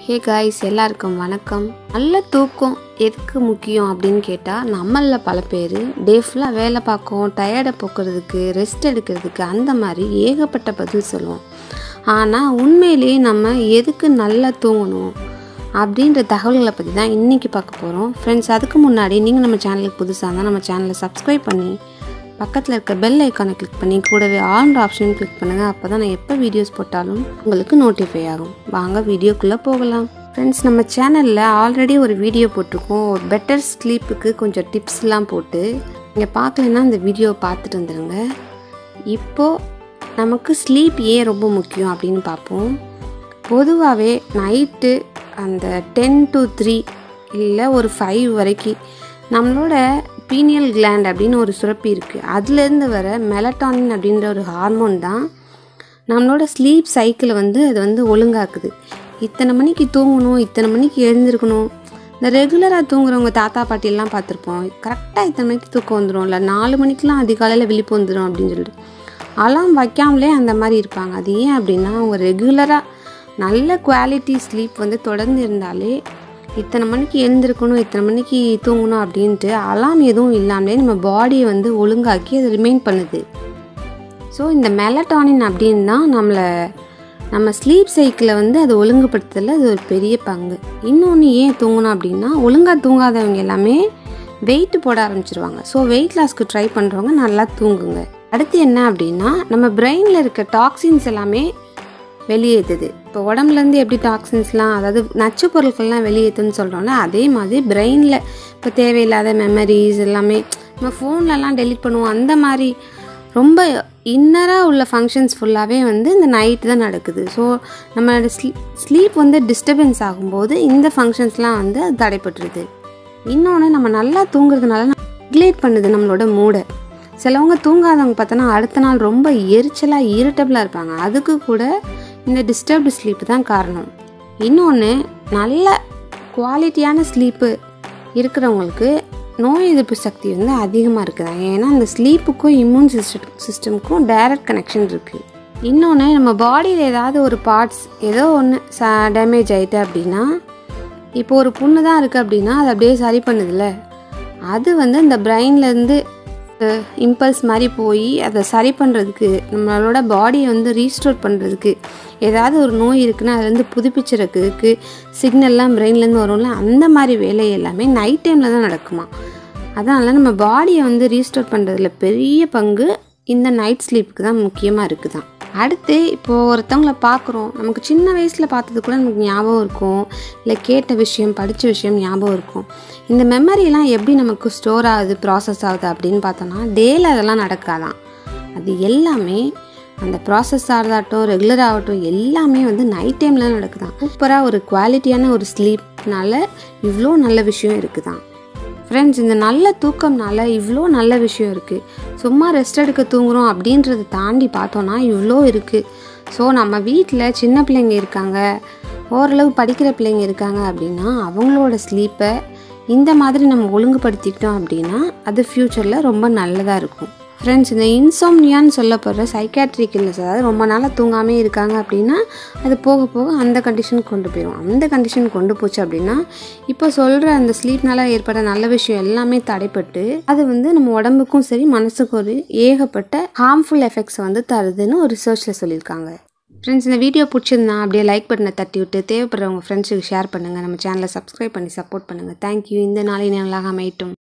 hey guys எல்லாருக்கும் வணக்கம் நல்ல தூக்கம் எதுக்கு முக்கியம் அப்படின்னு கேட்டால் நம்மளில் பல பேர் டே ஃபுல்லாக வேலை பார்க்கும் டயர்டை போக்குறதுக்கு ரெஸ்ட் எடுக்கிறதுக்கு அந்த மாதிரி ஏகப்பட்ட பதில் சொல்லுவோம் ஆனால் உண்மையிலேயே நம்ம எதுக்கு நல்லா தூங்கணும் அப்படின்ற தகவல்களை பற்றி தான் இன்றைக்கி பார்க்க போகிறோம் ஃப்ரெண்ட்ஸ் அதுக்கு முன்னாடி நீங்கள் நம்ம சேனலுக்கு புதுசாக இருந்தால் நம்ம சேனலை சப்ஸ்கிரைப் பண்ணி பக்கத்தில் இருக்க பெல் ஐக்கானை கிளிக் பண்ணி கூடவே ஆல்ன்ற ஆப்ஷன் கிளிக் பண்ணுங்கள் அப்போ தான் நான் எப்போ வீடியோஸ் போட்டாலும் உங்களுக்கு நோட்டிஃபை ஆகும் வாங்க வீடியோக்குள்ளே போகலாம் ஃப்ரெண்ட்ஸ் நம்ம சேனலில் ஆல்ரெடி ஒரு வீடியோ போட்டிருக்கோம் ஒரு பெட்டர் ஸ்லீப்புக்கு கொஞ்சம் டிப்ஸ்லாம் போட்டு நீங்கள் பார்க்கலன்னா அந்த வீடியோவை பார்த்துட்டு வந்துடுங்க இப்போது நமக்கு ஸ்லீப் ஏன் ரொம்ப முக்கியம் அப்படின்னு பார்ப்போம் பொதுவாகவே நைட்டு அந்த டென் டு த்ரீ இல்லை ஒரு ஃபைவ் வரைக்கும் நம்மளோட பீனியல் கிளாண்ட் அப்படின்னு ஒரு சுரப்பி இருக்குது அதுலேருந்து வர மெலட்டானின் அப்படின்ற ஒரு ஹார்மோன் தான் நம்மளோட ஸ்லீப் சைக்கிளை வந்து அது வந்து ஒழுங்காக்குது இத்தனை மணிக்கு தூங்கணும் இத்தனை மணிக்கு எழுந்திருக்கணும் இந்த ரெகுலராக தூங்குறவங்க தாத்தா பாட்டியெல்லாம் பார்த்துருப்போம் கரெக்டாக இத்தனை மணிக்கு தூக்கம் வந்துடும் இல்லை நாலு மணிக்கெலாம் அதிகாலையில் விழிப்பு வந்துடும் அப்படின்னு சொல்லிட்டு அலாம் வைக்காமலே அந்த மாதிரி இருப்பாங்க அது ஏன் அப்படின்னா அவங்க ரெகுலராக நல்ல குவாலிட்டி ஸ்லீப் வந்து தொடர்ந்து இருந்தாலே இத்தனை மணிக்கு எழுந்திருக்கணும் இத்தனை மணிக்கு தூங்கணும் அப்படின்ட்டு அலாம் எதுவும் இல்லாமலே நம்ம பாடியை வந்து ஒழுங்காக்கி அது ரிமைண்ட் பண்ணுது ஸோ இந்த மெலட்டானின் அப்படின்னு தான் நம்மளை நம்ம ஸ்லீப் சைக்கிளை வந்து அது ஒழுங்குபடுத்துறதுல அது ஒரு பெரிய பங்கு இன்னொன்று ஏன் தூங்கணும் அப்படின்னா ஒழுங்காக தூங்காதவங்க எல்லாமே வெயிட் போட ஆரம்பிச்சிருவாங்க ஸோ வெயிட் லாஸ்க்கு ட்ரை பண்ணுறவங்க நல்லா தூங்குங்க அடுத்து என்ன அப்படின்னா நம்ம பிரெயினில் இருக்க டாக்ஸின்ஸ் எல்லாமே வெளியேற்றுது இப்போ உடம்புலேருந்து எப்படி டாக்ஸின்ஸ்லாம் அதாவது நச்சு பொருட்கள்லாம் வெளியேற்றுன்னு சொல்கிறோம்ல அதே மாதிரி பிரெயினில் இப்போ தேவையில்லாத மெமரிஸ் எல்லாமே நம்ம ஃபோன்லலாம் டெலிட் பண்ணுவோம் அந்த மாதிரி ரொம்ப இன்னராக உள்ள ஃபங்க்ஷன்ஸ் ஃபுல்லாகவே வந்து இந்த நைட்டு தான் நடக்குது ஸோ நம்ம ஸ்லீப் ஸ்லீப் வந்து டிஸ்டர்பன்ஸ் ஆகும்போது இந்த ஃபங்க்ஷன்ஸ்லாம் வந்து அது தடைப்பட்டுருது இன்னொன்று நம்ம நல்லா தூங்குறதுனால ரெகுலேட் பண்ணுது நம்மளோட மூடை சிலவங்க தூங்காதவங்க பார்த்தோன்னா அடுத்த நாள் ரொம்ப எரிச்சலாக இரிட்டபிளாக இருப்பாங்க அதுக்கு கூட இந்த டிஸ்டர்ப்டு ஸ்லீப் தான் காரணம் இன்னொன்று நல்ல குவாலிட்டியான ஸ்லீப்பு இருக்கிறவங்களுக்கு நோய் எதிர்ப்பு சக்தி வந்து அதிகமாக இருக்குது ஏன்னா அந்த ஸ்லீப்புக்கும் இம்யூன் சிஸ்டம் சிஸ்டமுக்கும் டைரக்ட் கனெக்ஷன் இருக்குது இன்னொன்று நம்ம பாடியில் ஏதாவது ஒரு பார்ட்ஸ் ஏதோ ஒன்று ச டேமேஜ் ஆகிட்டு அப்படின்னா இப்போ ஒரு புண்ணு தான் இருக்குது அப்படின்னா அது அப்படியே சரி பண்ணுதில்ல அது வந்து இந்த பிரெயின்லேருந்து இம்பல்ஸ் மாதிரி போய் அதை சரி பண்ணுறதுக்கு நம்மளோட பாடியை வந்து ரீஸ்டோர் பண்ணுறதுக்கு ஏதாவது ஒரு நோய் இருக்குன்னா அது வந்து புதுப்பிச்சுறதுக்கு சிக்னல்லாம் பிரெயின்லேருந்து வரும்ல அந்த மாதிரி வேலை எல்லாமே நைட் டைமில் தான் நடக்குமா அதனால் நம்ம பாடியை வந்து ரீஸ்டோர் பண்ணுறதுல பெரிய பங்கு இந்த நைட் ஸ்லீப்புக்கு தான் முக்கியமாக இருக்குது தான் அடுத்து இப்போது ஒருத்தவங்கள பார்க்குறோம் நமக்கு சின்ன வயசில் பார்த்தது கூட நமக்கு ஞாபகம் இருக்கும் இல்லை கேட்ட விஷயம் படித்த விஷயம் ஞாபகம் இருக்கும் இந்த மெமரியெல்லாம் எப்படி நமக்கு ஸ்டோர் ஆகுது ப்ராசஸ் ஆகுது அப்படின்னு பார்த்தோன்னா டேயில் அதெல்லாம் நடக்காதான் அது எல்லாமே அந்த ப்ராசஸ் ஆகிறதாகட்டும் ரெகுலர் ஆகட்டும் எல்லாமே வந்து நைட் டைமில் நடக்குதான் சூப்பராக ஒரு குவாலிட்டியான ஒரு ஸ்லீப்னால இவ்வளோ நல்ல விஷயம் இருக்குதான் ஃப்ரெண்ட்ஸ் இந்த நல்ல தூக்கம்னால இவ்வளோ நல்ல விஷயம் இருக்குது சும்மா ரெஸ்ட் எடுக்க தூங்குறோம் அப்படின்றத தாண்டி பார்த்தோன்னா இவ்வளோ இருக்குது ஸோ நம்ம வீட்டில் சின்ன பிள்ளைங்க இருக்காங்க ஓரளவு படிக்கிற பிள்ளைங்க இருக்காங்க அப்படின்னா அவங்களோட ஸ்லீப்பை இந்த மாதிரி நம்ம ஒழுங்குபடுத்திக்கிட்டோம் அப்படின்னா அது ஃப்யூச்சரில் ரொம்ப நல்லதாக இருக்கும் ஃப்ரெண்ட்ஸ் இந்த இன்சோம்னியான்னு சொல்லப்படுற சைக்காட்ரிக் இல்லஸ் அதாவது ரொம்ப நாளாக தூங்காமே இருக்காங்க அப்படின்னா அது போக போக அந்த கண்டிஷனுக்கு கொண்டு போயிடும் அந்த கண்டிஷன் கொண்டு போச்சு அப்படின்னா இப்போ சொல்கிற அந்த ஸ்லீப்னால ஏற்பட நல்ல விஷயம் எல்லாமே தடைப்பட்டு அது வந்து நம்ம உடம்புக்கும் சரி மனசுக்கும் ஒரு ஏகப்பட்ட ஹார்ம்ஃபுல் எஃபெக்ட்ஸ் வந்து தருதுன்னு ஒரு ரிசர்ச்சில் சொல்லியிருக்காங்க ஃப்ரெண்ட்ஸ் இந்த வீடியோ பிடிச்சிருந்தா அப்படியே லைக் பட்டனை தட்டி விட்டு தேவைப்படுறவங்க ஃப்ரெண்ட்ஸுக்கு ஷேர் பண்ணுங்கள் நம்ம சேனலை சப்ஸ்கிரைப் பண்ணி சப்போர்ட் பண்ணுங்கள் தேங்க்யூ இந்த நாளை நாளாக அமையட்டும்